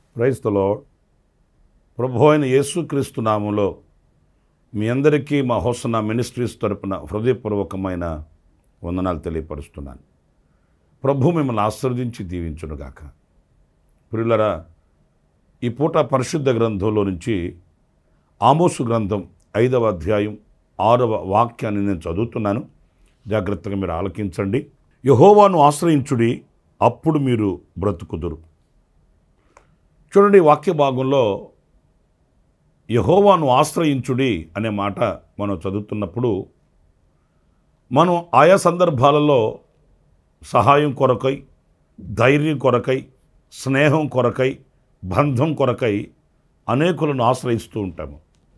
క్రైస్తలో ప్రభు అయిన యేసుక్రీస్తు నామంలో మీ అందరికీ మా హోసన మినిస్ట్రీస్ తరపున హృదయపూర్వకమైన వందనాలు తెలియపరుస్తున్నాను ప్రభు మిమ్మల్ని ఆశీర్వదించి దీవించునుగాక ప్రియులరా ఈ పూట పరిశుద్ధ గ్రంథంలో నుంచి ఆమోసు గ్రంథం ఐదవ అధ్యాయం ఆరవ వాక్యాన్ని నేను చదువుతున్నాను జాగ్రత్తగా మీరు ఆలకించండి యహోవాను ఆశ్రయించుడి అప్పుడు మీరు బ్రతుకుదురు చూడండి ఈ వాక్య భాగంలో యహోవాను ఆశ్రయించుడి అనే మాట మనం చదువుతున్నప్పుడు మనం ఆయా సందర్భాలలో సహాయం కొరకై ధైర్యం కొరకై స్నేహం కొరకై బంధం కొరకై అనేకులను ఆశ్రయిస్తూ ఉంటాము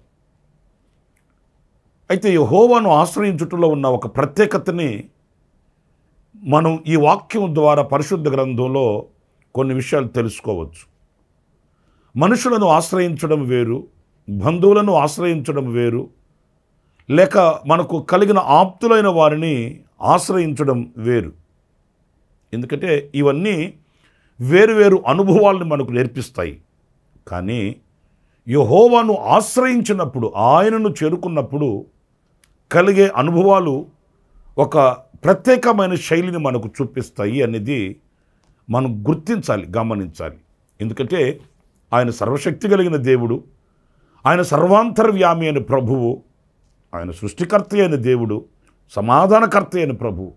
అయితే యహోవాను ఆశ్రయించుటలో ఉన్న ఒక ప్రత్యేకతని మనం ఈ వాక్యం ద్వారా పరిశుద్ధ గ్రంథంలో కొన్ని విషయాలు తెలుసుకోవచ్చు మనుషులను ఆశ్రయించడం వేరు బంధువులను ఆశ్రయించడం వేరు లేక మనకు కలిగిన ఆప్తులైన వారిని ఆశ్రయించడం వేరు ఎందుకంటే ఇవన్నీ వేరువేరు అనుభవాలను మనకు నేర్పిస్తాయి కానీ యహోవాను ఆశ్రయించినప్పుడు ఆయనను చేరుకున్నప్పుడు కలిగే అనుభవాలు ఒక ప్రత్యేకమైన శైలిని మనకు చూపిస్తాయి అనేది మనం గుర్తించాలి గమనించాలి ఎందుకంటే ఆయన సర్వశక్తి కలిగిన దేవుడు ఆయన సర్వాంతర్వ్యామి అయిన ప్రభువు ఆయన సృష్టికర్త అయిన దేవుడు సమాధానకర్త అయిన ప్రభువు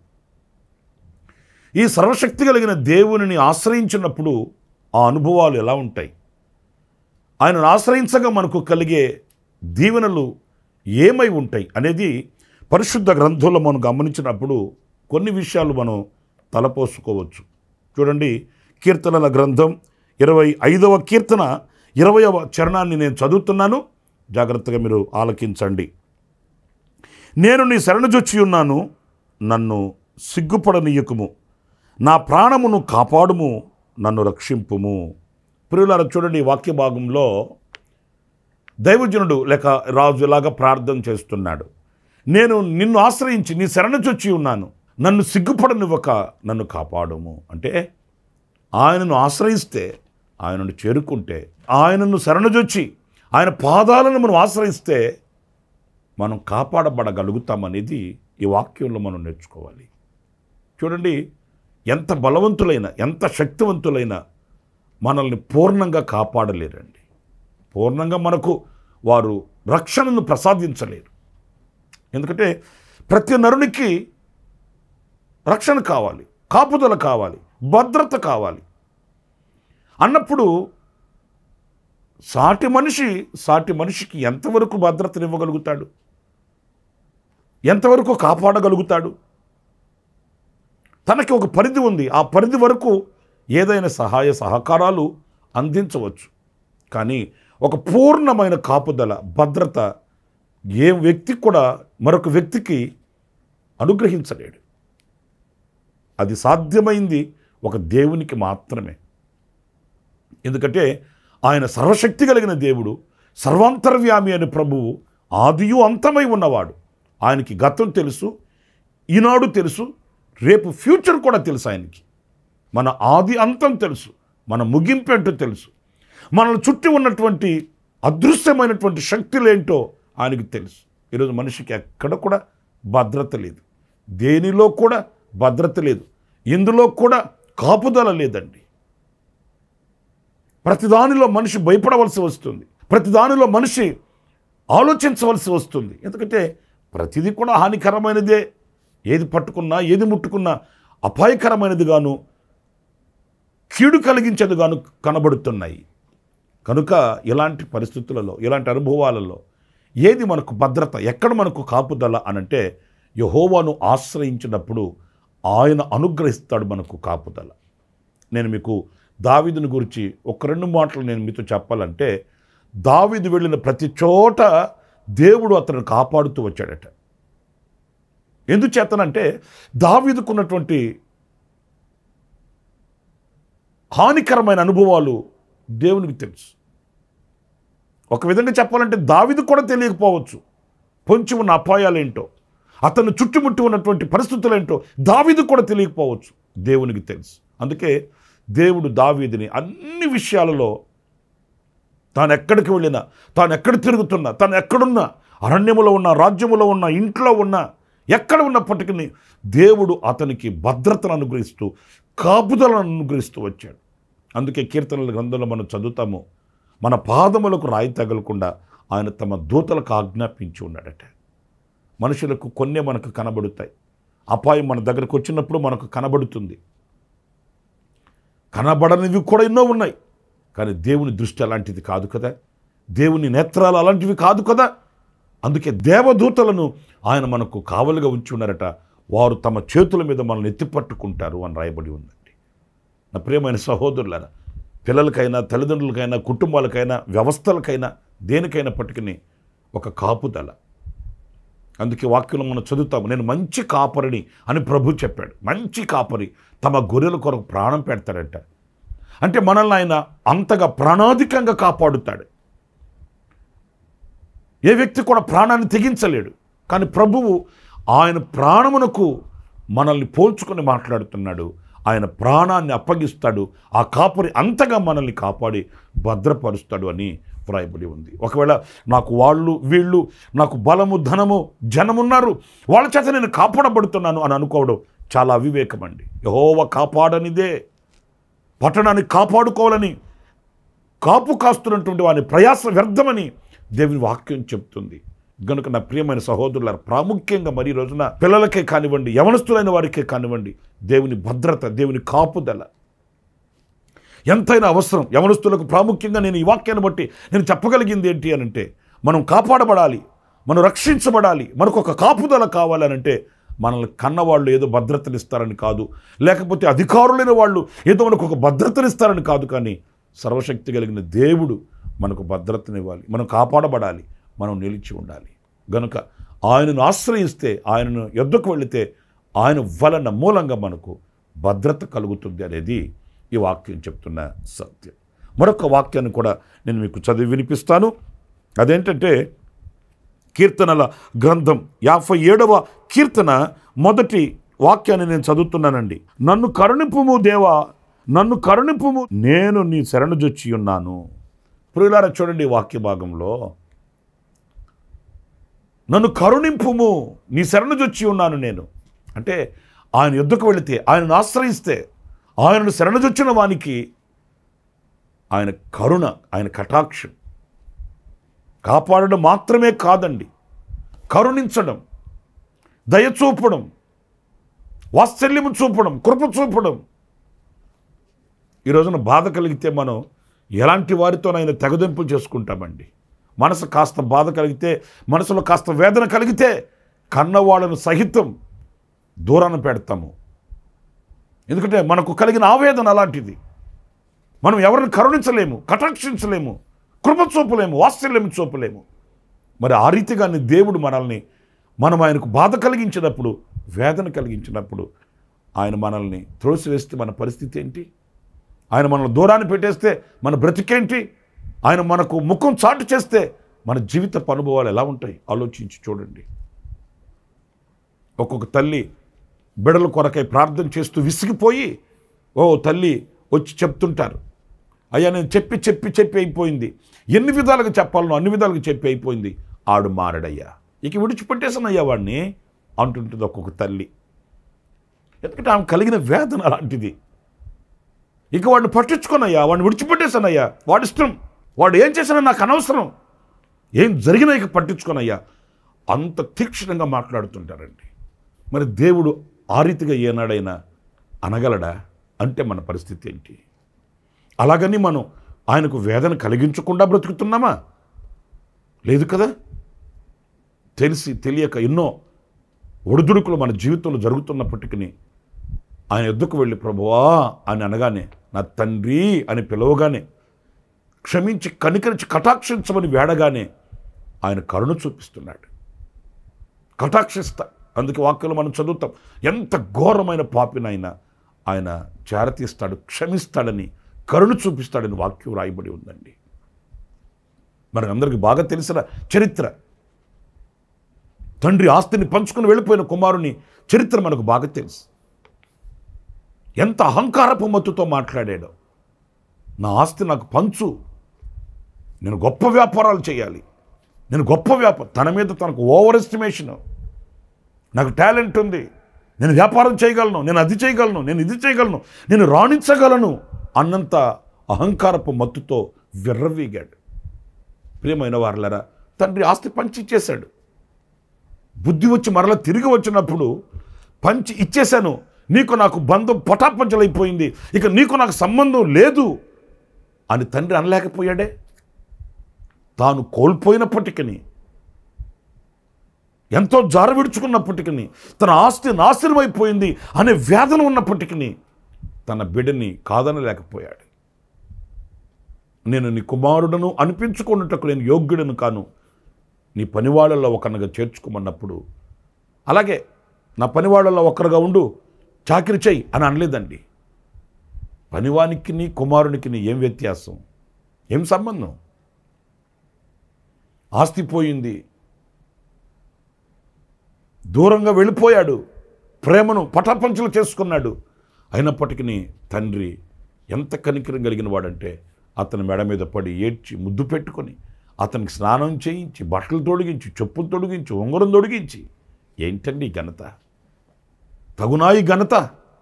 ఈ సర్వశక్తి కలిగిన దేవునిని ఆశ్రయించినప్పుడు ఆ అనుభవాలు ఎలా ఉంటాయి ఆయనను ఆశ్రయించగా మనకు కలిగే దీవెనలు ఏమై ఉంటాయి అనేది పరిశుద్ధ గ్రంథంలో మనం గమనించినప్పుడు కొన్ని విషయాలు మనం తలపోసుకోవచ్చు చూడండి కీర్తనల గ్రంథం ఇరవై ఐదవ కీర్తన ఇరవయవ చరణాన్ని నేను చదువుతున్నాను జాగ్రత్తగా మీరు ఆలకించండి నేను నీ శరణుజొచ్చి ఉన్నాను నన్ను సిగ్గుపడనీయకుము నా ప్రాణమును కాపాడుము నన్ను రక్షింపుము ప్రియులారా చూడండి ఈ వాక్య భాగంలో దైవజనుడు లేక రాజు ఇలాగా ప్రార్థన చేస్తున్నాడు నేను నిన్ను ఆశ్రయించి నీ శరణుచొచ్చి ఉన్నాను నన్ను సిగ్గుపడనివ్వక నన్ను కాపాడుము అంటే ఆయనను ఆశ్రయిస్తే ఆయనను చేరుకుంటే ఆయనను శరణుజొచ్చి ఆయన పాదాలను మనం ఆశ్రయిస్తే మనం కాపాడబడగలుగుతామనేది ఈ వాక్యంలో మనం నేర్చుకోవాలి చూడండి ఎంత బలవంతులైన ఎంత శక్తివంతులైన మనల్ని పూర్ణంగా కాపాడలేరండి పూర్ణంగా మనకు వారు రక్షణను ప్రసాదించలేరు ఎందుకంటే ప్రతి నరునికి రక్షణ కావాలి కాపుదల కావాలి భద్రత కావాలి అన్నప్పుడు సాటి మనిషి సాటి మనిషికి ఎంతవరకు భద్రతనివ్వగలుగుతాడు ఎంతవరకు కాపాడగలుగుతాడు తనకి ఒక పరిధి ఉంది ఆ పరిధి వరకు ఏదైనా సహాయ సహకారాలు అందించవచ్చు కానీ ఒక పూర్ణమైన కాపుదల భద్రత ఏ వ్యక్తికి కూడా మరొక వ్యక్తికి అనుగ్రహించలేడు అది సాధ్యమైంది ఒక దేవునికి మాత్రమే ఎందుకంటే ఆయన సర్వశక్తి కలిగిన దేవుడు సర్వాంతర్వ్యామి అనే ప్రభువు ఆదియు అంతమై ఉన్నవాడు ఆయనకి గతం తెలుసు ఈనాడు తెలుసు రేపు ఫ్యూచర్ కూడా తెలుసు ఆయనకి మన ఆది అంతం తెలుసు మన ముగింపు ఏంటో తెలుసు మనల్ని చుట్టి ఉన్నటువంటి అదృశ్యమైనటువంటి శక్తులేంటో ఆయనకి తెలుసు ఈరోజు మనిషికి ఎక్కడ కూడా భద్రత లేదు దేనిలో కూడా భద్రత లేదు ఇందులో కూడా కాపుదల లేదండి ప్రతిదానిలో మనిషి భయపడవలసి వస్తుంది ప్రతిదానిలో మనిషి ఆలోచించవలసి వస్తుంది ఎందుకంటే ప్రతిదీ కూడా హానికరమైనదే ఏది పట్టుకున్నా ఏది ముట్టుకున్నా అపాయకరమైనది గాను కీడు కలిగించేది గాను కనబడుతున్నాయి కనుక ఇలాంటి పరిస్థితులలో ఇలాంటి అనుభవాలలో ఏది మనకు భద్రత ఎక్కడ మనకు కాపుదల అనంటే యహోవాను ఆశ్రయించినప్పుడు ఆయన అనుగ్రహిస్తాడు మనకు కాపుదల నేను మీకు దావిదుని గురించి ఒక రెండు మాటలు నేను మీతో చెప్పాలంటే దావిదు వెళ్ళిన ప్రతి చోట దేవుడు అతను కాపాడుతూ వచ్చాడట ఎందుచేతనంటే దావీదుకున్నటువంటి హానికరమైన అనుభవాలు దేవునికి తెలుసు ఒక విధంగా చెప్పాలంటే దావిదు కూడా తెలియకపోవచ్చు పొంచి ఉన్న అపాయాలేంటో అతను చుట్టుముట్టి ఉన్నటువంటి పరిస్థితులేంటో దావీదు కూడా తెలియకపోవచ్చు దేవునికి తెలుసు అందుకే దేవుడు దావీదుని అన్ని విషయాలలో తాను ఎక్కడికి వెళ్ళినా తాను ఎక్కడ తిరుగుతున్నా తాను ఎక్కడున్నా అరణ్యములో ఉన్న రాజ్యములో ఉన్న ఇంట్లో ఉన్న ఎక్కడ ఉన్నప్పటికీ దేవుడు అతనికి భద్రతను అనుగ్రహిస్తూ కాపుదలను అనుగ్రహిస్తూ వచ్చాడు అందుకే కీర్తనల గ్రంథంలో మనం చదువుతాము మన పాదములకు రాయి తగలకుండా ఆయన తమ దూతలకు ఆజ్ఞాపించి ఉన్నాడట మనుషులకు కొన్నే మనకు కనబడుతాయి అపాయం మన దగ్గరకు వచ్చినప్పుడు మనకు కనబడుతుంది కనబడనివి కూడా ఎన్నో ఉన్నాయి కానీ దేవుని దృష్టి అలాంటిది కాదు కదా దేవుని నేత్రాలు అలాంటివి కాదు కదా అందుకే దేవదూతలను ఆయన మనకు కావలిగా ఉంచి ఉన్నారట వారు తమ చేతుల మీద మనల్ని ఎత్తిపట్టుకుంటారు అని రాయబడి ఉందండి నా ప్రియమైన సహోదరులారా పిల్లలకైనా తల్లిదండ్రులకైనా కుటుంబాలకైనా వ్యవస్థలకైనా దేనికైనప్పటికీ ఒక కాపుదల అందుకే వాక్యంలో మనం చదువుతాము నేను మంచి కాపరిని అని ప్రభు చెప్పాడు మంచి కాపరి తమ గొర్రెల కొరకు ప్రాణం పెడతాడంట అంటే మనల్ని ఆయన అంతగా ప్రాణాధికంగా కాపాడుతాడు ఏ వ్యక్తి కూడా ప్రాణాన్ని తెగించలేడు కానీ ప్రభువు ఆయన ప్రాణమునకు మనల్ని పోల్చుకొని మాట్లాడుతున్నాడు ఆయన ప్రాణాన్ని అప్పగిస్తాడు ఆ కాపరి అంతగా మనల్ని కాపాడి భద్రపరుస్తాడు అని వ్రాయబడి ఉంది ఒకవేళ నాకు వాళ్ళు వీళ్ళు నాకు బలము ధనము జనమున్నారు వాళ్ళ చేత నేను కాపాడబడుతున్నాను అని అనుకోవడం చాలా అవివేకం అండి యహోవ కాపాడనిదే పట్టణాన్ని కాపాడుకోవాలని కాపు కాస్తున్నటువంటి వాని ప్రయాస వ్యర్థమని దేవుని వాక్యం చెప్తుంది గనుక నా ప్రియమైన సహోదరుల ప్రాముఖ్యంగా మరి ఈ రోజున పిల్లలకే కానివ్వండి యవనస్తులైన వారికే కానివ్వండి దేవుని భద్రత దేవుని కాపుదల ఎంతైనా అవసరం యవనస్తులకు ప్రాముఖ్యంగా నేను ఈ వాక్యాన్ని బట్టి నేను చెప్పగలిగింది ఏంటి అని అంటే మనం కాపాడబడాలి మనం రక్షించబడాలి మనకు ఒక కాపుదల కావాలనంటే మనల్ని కన్నవాళ్ళు ఏదో భద్రతనిస్తారని కాదు లేకపోతే అధికారులైన వాళ్ళు ఏదో మనకు ఒక భద్రతనిస్తారని కాదు కానీ సర్వశక్తి కలిగిన దేవుడు మనకు భద్రతనివ్వాలి మనం కాపాడబడాలి మనం నిలిచి ఉండాలి గనుక ఆయనను ఆశ్రయిస్తే ఆయనను ఎద్దుకు వెళితే ఆయన వలన మూలంగా మనకు భద్రత కలుగుతుంది అనేది ఈ వాక్యం చెప్తున్న సత్యం మరొక వాక్యాన్ని కూడా నేను మీకు చదివి వినిపిస్తాను అదేంటంటే కీర్తనల గ్రంథం యాభై ఏడవ కీర్తన మొదటి వాక్యాన్ని నేను చదువుతున్నానండి నన్ను కరుణింపుము దేవా నన్ను కరుణింపుము నేను నీ శరణుజొచ్చి ఉన్నాను ప్రియులారా చూడండి ఈ వాక్య భాగంలో నన్ను కరుణింపుము నీ శరణుజొచ్చి ఉన్నాను నేను అంటే ఆయన యుద్ధకు వెళితే ఆయనను ఆశ్రయిస్తే ఆయనను శరణుజొచ్చిన వానికి ఆయన కరుణ ఆయన కటాక్షం కాపాడడం మాత్రమే కాదండి కరుణించడం దయ చూపడం వాత్సల్యము చూపడం కృప చూపడం ఈ రోజున బాధ కలిగితే మనం ఎలాంటి వారితోనైనా తెగదెంపులు చేసుకుంటామండి మనసు కాస్త బాధ కలిగితే మనసులో కాస్త వేదన కలిగితే కన్నవాళ్ళను సహితం దూరాన పెడతాము ఎందుకంటే మనకు కలిగిన ఆవేదన అలాంటిది మనం ఎవరిని కరుణించలేము కటాక్షించలేము కృప చూపలేము వాత్సల్యం చూపలేము మరి ఆ రీతిగానే దేవుడు మనల్ని మనం ఆయనకు బాధ కలిగించినప్పుడు వేదన కలిగించినప్పుడు ఆయన మనల్ని త్రోసివేస్తే మన పరిస్థితి ఏంటి ఆయన మనల్ని దూరాన్ని పెట్టేస్తే మన బ్రతికేంటి ఆయన మనకు ముఖం చాటు చేస్తే మన జీవిత అనుభవాలు ఎలా ఉంటాయి ఆలోచించి చూడండి ఒక్కొక్క తల్లి బిడల కొరకై ప్రార్థన చేస్తూ విసిగిపోయి ఓ తల్లి వచ్చి చెప్తుంటారు అయ్యా నేను చెప్పి చెప్పి చెప్పి అయిపోయింది ఎన్ని విధాలుగా చెప్పాలనో అన్ని విధాలుగా చెప్పి అయిపోయింది ఆడు మారడయ్యా ఇక విడిచిపెట్టేసానయ్యా వాడిని అంటుంటుంది ఒక్కొక్క తల్లి ఎందుకంటే ఆమె కలిగిన వేదన అలాంటిది ఇక వాడిని పట్టించుకోనయ్యా వాడిని విడిచిపెట్టేశానయ్యా వాడి ఇష్టం వాడు ఏం చేసినా నాకు అనవసరం ఏం జరిగినా ఇక పట్టించుకోనయ్యా అంత తీక్షణంగా మాట్లాడుతుంటారండి మరి దేవుడు ఆ రీతిగా ఏనాడైనా అనగలడా అంటే మన పరిస్థితి ఏంటి అలాగని మనం ఆయనకు వేదన కలిగించకుండా బ్రతుకుతున్నామా లేదు కదా తెలిసి తెలియక ఎన్నో ఒడిదుడుకులు మన జీవితంలో జరుగుతున్నప్పటికీ ఆయన ఎద్దుకు వెళ్ళి ప్రభువా అని అనగానే నా తండ్రి అని పిలవగానే క్షమించి కనికరించి కటాక్షించమని వేడగానే ఆయన కరుణ చూపిస్తున్నాడు కటాక్షిస్తా అందుకే వాక్యంలో మనం చదువుతాం ఎంత ఘోరమైన పాపినైనా ఆయన చేరతీస్తాడు క్షమిస్తాడని కరుణ చూపిస్తాడని వాక్యం రాయబడి ఉందండి మనకు అందరికీ బాగా తెలిసిన చరిత్ర తండ్రి ఆస్తిని పంచుకుని వెళ్ళిపోయిన కుమారుని చరిత్ర మనకు బాగా తెలుసు ఎంత అహంకారపు మత్తుతో మాట్లాడాడో నా ఆస్తి నాకు పంచు నేను గొప్ప వ్యాపారాలు చేయాలి నేను గొప్ప వ్యాపారం తన మీద తనకు ఓవర్ ఎస్టిమేషన్ నాకు టాలెంట్ ఉంది నేను వ్యాపారం చేయగలను నేను అది చేయగలను నేను ఇది చేయగలను నేను రాణించగలను అన్నంత అహంకారపు మత్తుతో విర్రవీగాడు ప్రియమైన వారులరా తండ్రి ఆస్తి పంచి ఇచ్చేశాడు బుద్ధి వచ్చి మరలా తిరిగి వచ్చినప్పుడు పంచి ఇచ్చేశాను నీకు నాకు బంధం పటాపంచలైపోయింది ఇక నీకు నాకు సంబంధం లేదు అని తండ్రి అనలేకపోయాడే తాను కోల్పోయినప్పటికీ ఎంతో జార విడుచుకున్నప్పటికీ తన ఆస్తి నాశనం అయిపోయింది అనే వేదన ఉన్నప్పటికీ తన బిడ్డని కాదనలేకపోయాడు నేను నీ కుమారుడను అనిపించుకున్నట్టుకు నేను యోగ్యుడను కాను నీ పనివాళ్ళల్లో ఒకరిగా చేర్చుకోమన్నప్పుడు అలాగే నా పనివాళ్ళల్లో ఒకరుగా ఉండు చాకిరి చెయ్యి అని అనలేదండి పనివానికి నీ కుమారునికి నీ ఏం వ్యత్యాసం ఏం సంబంధం ఆస్తి పోయింది దూరంగా వెళ్ళిపోయాడు ప్రేమను పటాపంచలు చేసుకున్నాడు అయినప్పటికీ తండ్రి ఎంత కనికరం కలిగిన వాడంటే అతని మెడ మీద పడి ఏడ్చి ముద్దు పెట్టుకొని అతనికి స్నానం చేయించి బట్టలు తొడిగించి చెప్పులు తొడిగించి ఉంగరం తొడిగించి ఏంటండి ఈ ఘనత తగునా ఈ ఘనత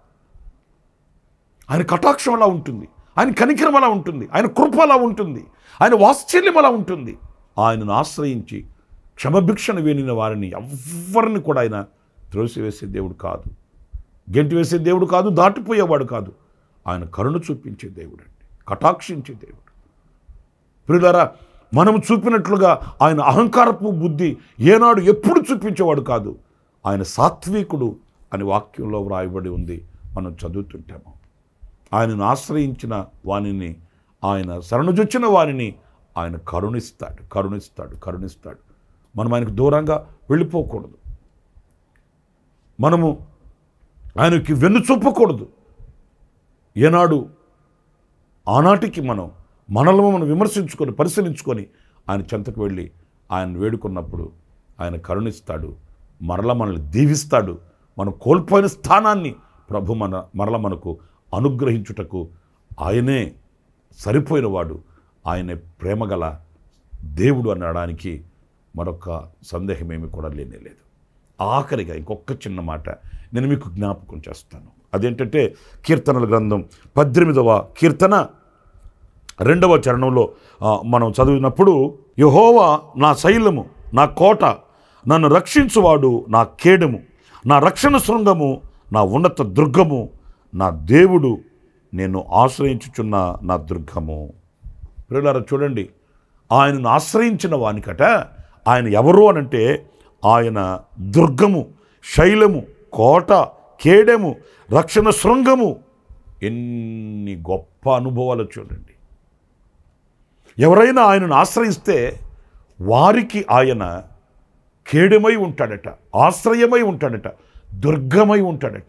ఆయన కటాక్షం అలా ఉంటుంది ఆయన కనికరం అలా ఉంటుంది ఆయన కృప అలా ఉంటుంది ఆయన వాత్సల్యం అలా ఉంటుంది ఆయనను ఆశ్రయించి క్షమభిక్షను వేనిన వారిని ఎవ్వరిని కూడా ఆయన త్రోసివేసే దేవుడు కాదు గెంటి వేసే దేవుడు కాదు దాటిపోయేవాడు కాదు ఆయన కరుణ చూపించే దేవుడు అండి కటాక్షించే దేవుడు ప్రియులారా మనం చూపినట్లుగా ఆయన అహంకారపు బుద్ధి ఏనాడు ఎప్పుడు చూపించేవాడు కాదు ఆయన సాత్వికుడు అని వాక్యంలో వ్రాయబడి ఉంది మనం చదువుతుంటాము ఆయనను ఆశ్రయించిన వానిని ఆయన శరణుజొచ్చిన వారిని ఆయన కరుణిస్తాడు కరుణిస్తాడు కరుణిస్తాడు మనం ఆయనకు దూరంగా వెళ్ళిపోకూడదు మనము ఆయనకి వెన్ను చూపకూడదు ఏనాడు ఆనాటికి మనం మనలో మనం విమర్శించుకొని పరిశీలించుకొని ఆయన చెంతకు వెళ్ళి ఆయన వేడుకున్నప్పుడు ఆయన కరుణిస్తాడు మరల మనల్ని దీవిస్తాడు మనం కోల్పోయిన స్థానాన్ని ప్రభు మన మరల మనకు అనుగ్రహించుటకు ఆయనే సరిపోయినవాడు ఆయనే ప్రేమగల దేవుడు అనడానికి మరొక సందేహమేమి కూడా లేనే లేదు ఆఖరిగా ఇంకొక చిన్న మాట నేను మీకు జ్ఞాపకం చేస్తాను అదేంటంటే కీర్తనల గ్రంథం పద్దెనిమిదవ కీర్తన రెండవ చరణంలో ఆ, మనం చదివినప్పుడు యహోవా నా శైలము నా కోట నన్ను రక్షించువాడు నా కేడము నా రక్షణ శృంగము నా ఉన్నత దుర్గము నా దేవుడు నేను ఆశ్రయించుచున్న నా దుర్గము ప్రియులారా చూడండి ఆయనను ఆశ్రయించిన వానికట ఆయన ఎవరు అనంటే ఆయన దుర్గము శైలము కోట కేడెము రక్షణ శృంగము ఎన్ని గొప్ప అనుభవాలు చూడండి ఎవరైనా ఆయనను ఆశ్రయిస్తే వారికి ఆయన కేడెమై ఉంటాడట ఆశ్రయమై ఉంటాడట దుర్గమై ఉంటాడట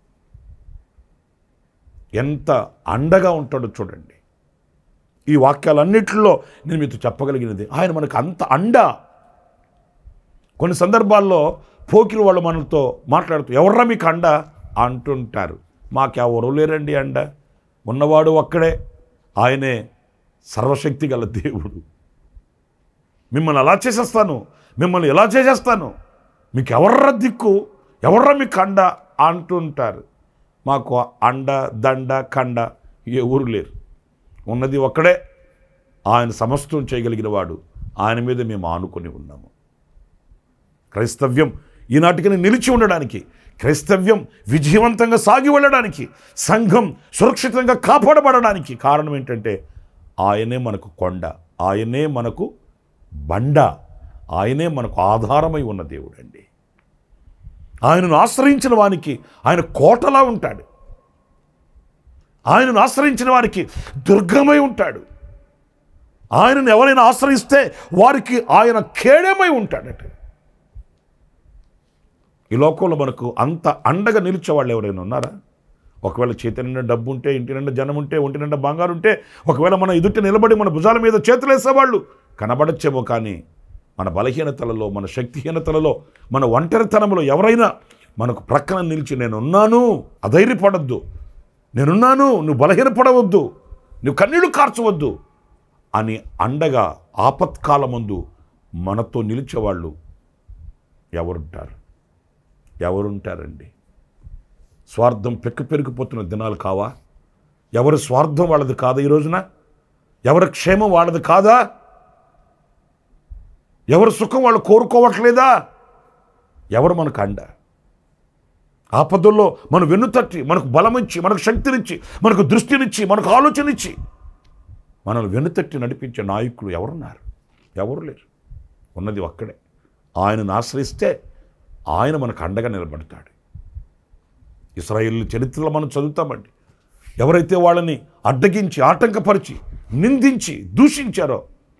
ఎంత అండగా ఉంటాడో చూడండి ఈ వాక్యాలన్నిటిలో నేను మీతో చెప్పగలిగినది ఆయన మనకు అంత అండ కొన్ని సందర్భాల్లో పోకిరి వాళ్ళు మనతో మాట్లాడుతూ ఎవర్రా మీకు అండ అంటుంటారు మాకెవరు లేరండి అండ ఉన్నవాడు ఒక్కడే ఆయనే సర్వశక్తి గల దేవుడు మిమ్మల్ని అలా చేసేస్తాను మిమ్మల్ని ఎలా చేసేస్తాను మీకు ఎవర్రా దిక్కు ఎవర్రా మీకు అండ అంటుంటారు మాకు అండ దండ కండ ఏ ఊరు లేరు ఉన్నది ఒక్కడే ఆయన సమస్తం చేయగలిగిన వాడు ఆయన మీద మేము ఆనుకొని ఉన్నాము క్రైస్తవ్యం ఈనాటికి నిలిచి ఉండడానికి క్రైస్తవ్యం విజయవంతంగా సాగి వెళ్ళడానికి సంఘం సురక్షితంగా కాపాడబడడానికి కారణం ఏంటంటే ఆయనే మనకు కొండ ఆయనే మనకు బండ ఆయనే మనకు ఆధారమై ఉన్న దేవుడు అండి ఆయనను ఆశ్రయించిన వానికి ఆయన కోటలా ఉంటాడు ఆయనను ఆశ్రయించిన వారికి దుర్గమై ఉంటాడు ఆయనను ఎవరైనా ఆశ్రయిస్తే వారికి ఆయన కేడమై ఉంటాడట ఈ లోకంలో మనకు అంత అండగా నిలిచే వాళ్ళు ఎవరైనా ఉన్నారా ఒకవేళ చేతి నిండా డబ్బు ఉంటే ఇంటి నిండా జనం ఉంటే ఒంటి నిండా బంగారు ఉంటే ఒకవేళ మన ఎదుటి నిలబడి మన భుజాల మీద చేతులు వేసేవాళ్ళు కనబడచ్చేమో కానీ మన బలహీనతలలో మన శక్తిహీనతలలో మన ఒంటరితనంలో ఎవరైనా మనకు ప్రక్కన నిలిచి నేనున్నాను అధైర్యపడద్దు నేనున్నాను నువ్వు బలహీనపడవద్దు నువ్వు కన్నీళ్లు కార్చవద్దు అని అండగా ఆపత్కాలమందు మనతో నిలిచేవాళ్ళు ఎవరుంటారు ఎవరుంటారండి స్వార్థం పెక్కు పెరిగిపోతున్న దినాలు కావా ఎవరి స్వార్థం వాళ్ళది కాదా ఈ రోజున ఎవరి క్షేమం వాళ్ళది కాదా ఎవరి సుఖం వాళ్ళు కోరుకోవట్లేదా ఎవరు మనకు అండ ఆపదల్లో మనం వెన్నుతట్టి మనకు బలమిచ్చి మనకు శక్తినిచ్చి మనకు దృష్టినిచ్చి మనకు ఆలోచనిచ్చి మనల్ని వెన్నుతట్టి నడిపించే నాయకులు ఎవరున్నారు ఎవరు లేరు ఉన్నది ఒక్కడే ఆయనను ఆశ్రయిస్తే ఆయన మనకు అండగా నిలబడతాడు ఇస్రాయేల్ చరిత్రలో మనం చదువుతామండి ఎవరైతే వాళ్ళని అడ్డగించి ఆటంకపరిచి నిందించి దూషించారో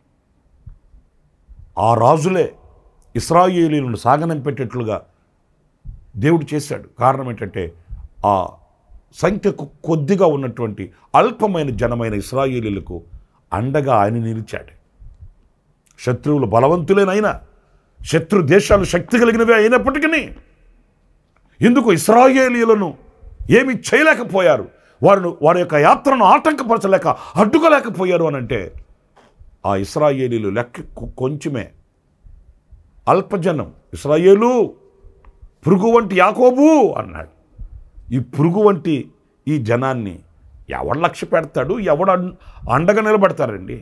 ఆ రాజులే ఇస్రాయేలీలను సాగనంపేటట్లుగా దేవుడు చేశాడు కారణం ఏంటంటే ఆ సంఖ్యకు కొద్దిగా ఉన్నటువంటి అల్పమైన జనమైన ఇస్రాయేలీలకు అండగా ఆయన నిలిచాడు శత్రువులు బలవంతులేనైనా శత్రు దేశాలు శక్తి కలిగినవే అయినప్పటికీ ఎందుకు ఇస్రాయేలీలను ఏమి చేయలేకపోయారు వారిని వారి యొక్క యాత్రను ఆటంకపరచలేక అడ్డుకోలేకపోయారు అని అంటే ఆ ఇస్రాయేలీలు లెక్క కొ- కొంచెమే అల్పజనం ఇస్రాయేలు పురుగు వంటి యాకోబు అన్నాడు ఈ పురుగు వంటి ఈ జనాన్ని ఎవడు లక్ష్య పెడతాడు ఎవడు అన్- అండగా నిలబడతారండి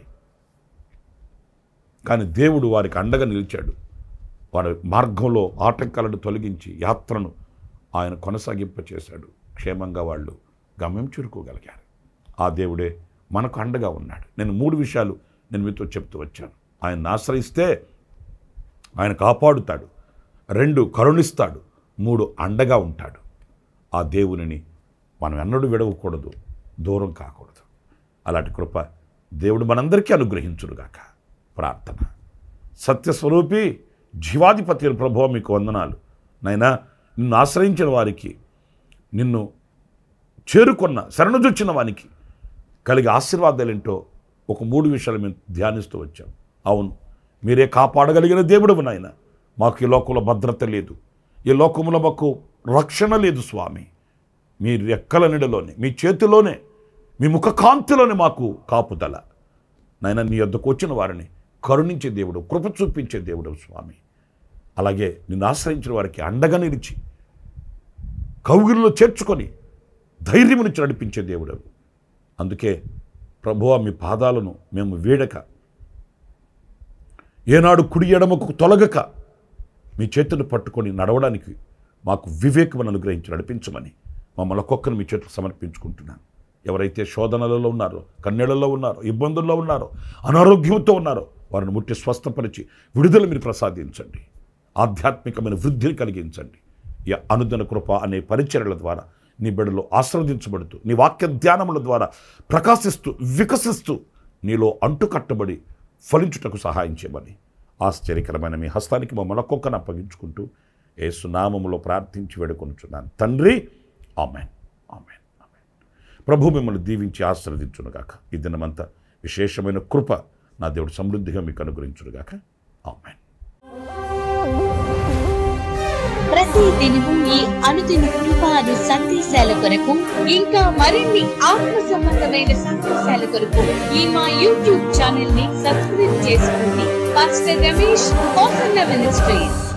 కానీ దేవుడు వారికి అండగా నిలిచాడు వారి మార్గంలో ఆటంకాలను తొలగించి యాత్రను ఆయన కొనసాగింపచేశాడు క్షేమంగా వాళ్ళు గమ్యం చేరుకోగలిగారు ఆ దేవుడే మనకు అండగా ఉన్నాడు నేను మూడు విషయాలు నేను మీతో చెప్తూ వచ్చాను ఆయన ఆశ్రయిస్తే ఆయన కాపాడుతాడు రెండు కరుణిస్తాడు మూడు అండగా ఉంటాడు ఆ దేవునిని మనం ఎన్నడూ విడవకూడదు దూరం కాకూడదు అలాంటి కృప దేవుడు మనందరికీ అనుగ్రహించుడుగాక ప్రార్థన సత్యస్వరూపి జీవాధిపతి అయిన ప్రభువ మీకు వందనాలు నైనా నిన్ను ఆశ్రయించిన వారికి నిన్ను చేరుకున్న శరణుజొచ్చిన వానికి కలిగే ఆశీర్వాదాలేంటో ఒక మూడు విషయాలు మేము ధ్యానిస్తూ వచ్చాం అవును మీరే కాపాడగలిగిన దేవుడు నాయన మాకు ఈ లోకంలో భద్రత లేదు ఈ లోకంలో మాకు రక్షణ లేదు స్వామి మీ రెక్కల నీడలోనే మీ చేతిలోనే మీ ముఖకాంతిలోనే మాకు కాపుదల నాయన నీ యొద్దకు వచ్చిన వారిని కరుణించే దేవుడు కృప చూపించే దేవుడు స్వామి అలాగే నిన్ను ఆశ్రయించిన వారికి అండగా నిలిచి కౌగిలిలో చేర్చుకొని ధైర్యమునిచ్చి నడిపించే దేవుడు అందుకే ప్రభువా మీ పాదాలను మేము వీడక ఏనాడు కుడి ఎడమకు తొలగక మీ చేతులు పట్టుకొని నడవడానికి మాకు వివేకమును అనుగ్రహించి నడిపించమని మమ్మల్ని ఒక్కొక్కరు మీ చేతులు సమర్పించుకుంటున్నాను ఎవరైతే శోధనలలో ఉన్నారో కన్నీళ్లలో ఉన్నారో ఇబ్బందుల్లో ఉన్నారో అనారోగ్యంతో ఉన్నారో వారిని ముట్టి స్వస్థపరిచి విడుదల మీరు ప్రసాదించండి ఆధ్యాత్మికమైన వృద్ధిని కలిగించండి ఈ అనుదిన కృప అనే పరిచర్యల ద్వారా నీ బిడ్డలు ఆశ్రవదించబడుతూ నీ వాక్య ధ్యానముల ద్వారా ప్రకాశిస్తూ వికసిస్తూ నీలో అంటుకట్టబడి ఫలించుటకు సహాయం చేయమని ఆశ్చర్యకరమైన మీ హస్తానికి మమ్మల్ని ఒక్కొక్కను అప్పగించుకుంటూ ఏసునామములో ప్రార్థించి వేడుకొనుచున్నాను తండ్రి ఆమెన్ ఆమెన్ ఆమెన్ ప్రభు మిమ్మల్ని దీవించి ఆశీర్వదించునుగాక ఈ దినమంతా విశేషమైన కృప నా దేవుడు సమృద్ధిగా మీకు అనుగ్రహించునుగాక ఆమెన్ ప్రతి దినము ఈ అనుదిన కృపాను సందేశాల కొరకు ఇంకా మరిన్ని ఆత్మ సంబంధమైన సందేశాల కొరకు ఈ మా యూట్యూబ్ ఛానల్ ని సబ్స్క్రైబ్ చేసుకోండి పాస్టర్ రమేష్ కోసన్న మినిస్ట్రీస్